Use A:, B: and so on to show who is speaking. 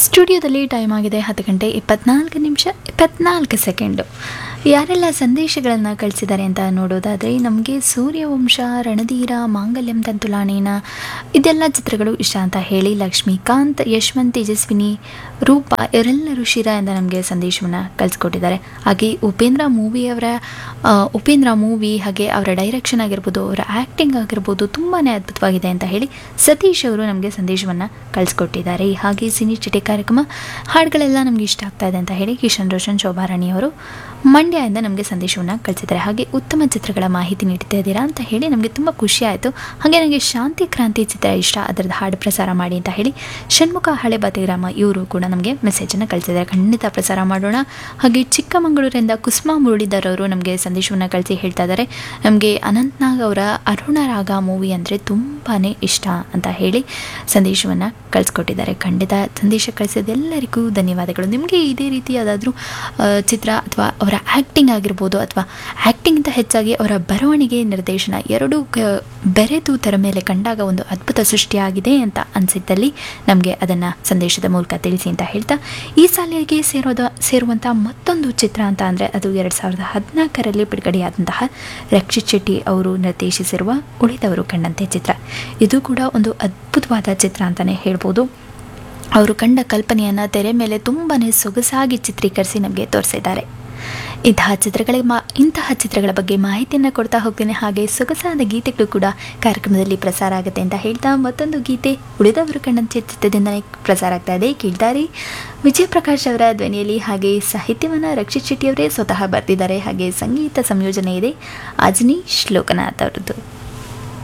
A: ಸ್ಟುಡಿಯೋದಲ್ಲಿ ಟೈಮ್ ಆಗಿದೆ ಹತ್ತು ಗಂಟೆ ಇಪ್ಪತ್ನಾಲ್ಕು ನಿಮಿಷ ಇಪ್ಪತ್ನಾಲ್ಕು ಸೆಕೆಂಡು ಯಾರೆಲ್ಲ ಸಂದೇಶಗಳನ್ನು ಕಳಿಸಿದ್ದಾರೆ ಅಂತ ನೋಡೋದಾದರೆ ನಮಗೆ ಸೂರ್ಯವಂಶ ರಣಧೀರ ಮಾಂಗಲ್ಯಂ ತಂತುಲಾನೇನ ಇದೆಲ್ಲ ಚಿತ್ರಗಳು ಇಷ್ಟ ಅಂತ ಹೇಳಿ ಲಕ್ಷ್ಮೀಕಾಂತ್ ಯಶವಂತ್ ತೇಜಸ್ವಿನಿ ರೂಪ ಇವರೆಲ್ಲರೂ ಶಿರ ಎಂದು ನಮಗೆ ಸಂದೇಶವನ್ನು ಕಳಿಸ್ಕೊಟ್ಟಿದ್ದಾರೆ ಹಾಗೆ ಉಪೇಂದ್ರ ಮೂವಿಯವರ ಆ, ಉಪೇಂದ್ರ ಮೂವಿ ಹಾಗೆ ಅವರ ಡೈರೆಕ್ಷನ್ ಆಗಿರ್ಬೋದು ಅವರ ಆ್ಯಕ್ಟಿಂಗ್ ಆಗಿರ್ಬೋದು ತುಂಬಾ ಅದ್ಭುತವಾಗಿದೆ ಅಂತ ಹೇಳಿ ಸತೀಶ್ ಅವರು ನಮಗೆ ಸಂದೇಶವನ್ನು ಕಳಿಸ್ಕೊಟ್ಟಿದ್ದಾರೆ ಹಾಗೆ ಸಿನಿ ಚಿಟೆ ಕಾರ್ಯಕ್ರಮ ಹಾಡುಗಳೆಲ್ಲ ನಮಗೆ ಇಷ್ಟ ಆಗ್ತಾ ಇದೆ ಅಂತ ಹೇಳಿ ಕಿಶನ್ ರೋಷನ್ ಶೋಭಾರಾಣಿ ಅವರು ಮಂಡ್ಯದಿಂದ ನಮಗೆ ಸಂದೇಶವನ್ನು ಕಳಿಸಿದ್ದಾರೆ ಹಾಗೆ ಉತ್ತಮ ಚಿತ್ರಗಳ ಮಾಹಿತಿ ನೀಡ್ತಾ ಇದ್ದೀರಾ ಅಂತ ಹೇಳಿ ನಮಗೆ ತುಂಬ ಖುಷಿ ಆಯಿತು ಹಾಗೆ ನನಗೆ ಶಾಂತಿ ಕ್ರಾಂತಿ ಚಿತ್ರ ಇಷ್ಟ ಅದರದ್ದು ಹಾಡು ಪ್ರಸಾರ ಮಾಡಿ ಅಂತ ಹೇಳಿ ಷಣ್ಮುಖ ಹಳೆ ಬತಿಗ್ರಾಮ ಇವರು ಕೂಡ ನಮಗೆ ಮೆಸೇಜನ್ನು ಕಳಿಸಿದ್ದಾರೆ ಖಂಡಿತ ಪ್ರಸಾರ ಮಾಡೋಣ ಹಾಗೆ ಚಿಕ್ಕಮಗಳೂರಿಂದ ಕುಸುಮಾ ಮುರಳೀಧರ್ ಅವರು ನಮಗೆ ಸಂದೇಶವನ್ನು ಕಳಿಸಿ ಹೇಳ್ತಾ ಇದ್ದಾರೆ ನಮಗೆ ಅನಂತ್ನಾಗ್ ಅವರ ಅರುಣ ರಾಗ ಮೂವಿ ಅಂದರೆ ತುಂಬಾ ಇಷ್ಟ ಅಂತ ಹೇಳಿ ಸಂದೇಶವನ್ನು ಕಳಿಸ್ಕೊಟ್ಟಿದ್ದಾರೆ ಖಂಡಿತ ಸಂದೇಶ ಕಳಿಸಿದೆಲ್ಲರಿಗೂ ಧನ್ಯವಾದಗಳು ನಿಮಗೆ ಇದೇ ರೀತಿ ಯಾವುದಾದ್ರೂ ಚಿತ್ರ ಅಥವಾ ಅವರ ಆ್ಯಕ್ಟಿಂಗ್ ಆಗಿರ್ಬೋದು ಅಥವಾ ಆ್ಯಕ್ಟಿಂಗಿಂತ ಹೆಚ್ಚಾಗಿ ಅವರ ಬರವಣಿಗೆ ನಿರ್ದೇಶನ ಎರಡೂ ಕ ಬೆರೆತು ತೆರ ಮೇಲೆ ಕಂಡಾಗ ಒಂದು ಅದ್ಭುತ ಸೃಷ್ಟಿಯಾಗಿದೆ ಅಂತ ಅನಿಸಿದ್ದಲ್ಲಿ ನಮಗೆ ಅದನ್ನು ಸಂದೇಶದ ಮೂಲಕ ತಿಳಿಸಿ ಅಂತ ಹೇಳ್ತಾ ಈ ಸಾಲಿಗೆ ಸೇರೋದ ಸೇರುವಂಥ ಮತ್ತೊಂದು ಚಿತ್ರ ಅಂತ ಅಂದರೆ ಅದು ಎರಡು ಸಾವಿರದ ಹದಿನಾಲ್ಕರಲ್ಲಿ ಬಿಡುಗಡೆಯಾದಂತಹ ರಕ್ಷಿತ್ ಶೆಟ್ಟಿ ಅವರು ನಿರ್ದೇಶಿಸಿರುವ ಉಳಿದವರು ಕಂಡಂತೆ ಚಿತ್ರ ಇದು ಕೂಡ ಒಂದು ಅದ್ಭುತವಾದ ಚಿತ್ರ ಅಂತಲೇ ಹೇಳ್ಬೋದು ಅವರು ಕಂಡ ಕಲ್ಪನೆಯನ್ನು ತೆರೆ ಮೇಲೆ ತುಂಬಾ ಸೊಗಸಾಗಿ ಚಿತ್ರೀಕರಿಸಿ ನಮಗೆ ತೋರಿಸಿದ್ದಾರೆ ಇಂತಹ ಚಿತ್ರಗಳಿಗೆ ಮಾ ಇಂತಹ ಚಿತ್ರಗಳ ಬಗ್ಗೆ ಮಾಹಿತಿಯನ್ನು ಕೊಡ್ತಾ ಹೋಗ್ತೇನೆ ಹಾಗೆ ಸೊಗಸಾದ ಗೀತೆಗಳು ಕೂಡ ಕಾರ್ಯಕ್ರಮದಲ್ಲಿ ಪ್ರಸಾರ ಆಗುತ್ತೆ ಅಂತ ಹೇಳ್ತಾ ಮತ್ತೊಂದು ಗೀತೆ ಉಳಿದವರು ಕಂಡಂತೆ ಚಿತ್ರದಿಂದಲೇ ಪ್ರಸಾರ ಆಗ್ತಾ ಇದೆ ಕೇಳ್ತಾರೆ ವಿಜಯ ಪ್ರಕಾಶ್ ಅವರ ಧ್ವನಿಯಲ್ಲಿ ಹಾಗೆ ಸಾಹಿತ್ಯವನ್ನು ರಕ್ಷಿತ್ ಶೆಟ್ಟಿಯವರೇ ಸ್ವತಃ ಬರೆದಿದ್ದಾರೆ ಹಾಗೆ ಸಂಗೀತ ಸಂಯೋಜನೆ ಇದೆ ಅಜ್ನಿ ಶ್ಲೋಕನಾಥ್ ಅವರದ್ದು